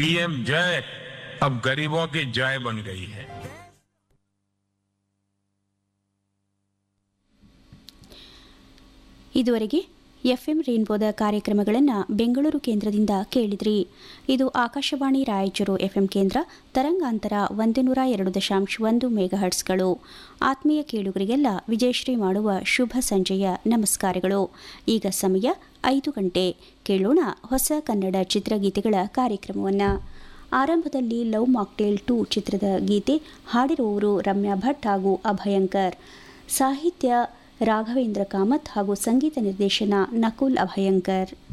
PM जय अब गरीबों की जय बन गई है ಇದುವರೆಗೆ ಎಫ್ಎಂ ರೇನ್ಬೋದ ಕಾರ್ಯಕ್ರಮಗಳನ್ನು ಬೆಂಗಳೂರು ಕೇಂದ್ರದಿಂದ ಕೇಳಿದ್ರಿ ಇದು ಆಕಾಶವಾಣಿ ರಾಯಚೂರು ಎಫ್ಎಂ ಕೇಂದ್ರ ತರಂಗಾಂತರ ಒಂದು ನೂರ ಎರಡು ದಶಾಂಶ ಒಂದು ಮೆಗಾಹರ್ಟ್ಸ್ಗಳು ಆತ್ಮೀಯ ಕೇಳುಗರಿಗೆಲ್ಲ ವಿಜಯಶ್ರೀ ಮಾಡುವ ಶುಭ ಸಂಜೆಯ ನಮಸ್ಕಾರಗಳು ಈಗ ಸಮಯ ಐದು ಗಂಟೆ ಕೇಳೋಣ ಹೊಸ ಕನ್ನಡ ಚಿತ್ರಗೀತೆಗಳ ಕಾರ್ಯಕ್ರಮವನ್ನು ಆರಂಭದಲ್ಲಿ ಲವ್ ಮಾಕ್ಟೇಲ್ ಟು ಚಿತ್ರದ ಗೀತೆ ಹಾಡಿರುವವರು ರಮ್ಯಾ ಭಟ್ ಹಾಗೂ ಅಭಯಂಕರ್ ಸಾಹಿತ್ಯ ರಾಘವೇಂದ್ರ ಕಾಮತ್ ಹಾಗೂ ಸಂಗೀತ ನಿರ್ದೇಶನ ನಕುಲ್ ಅಭಯಂಕರ್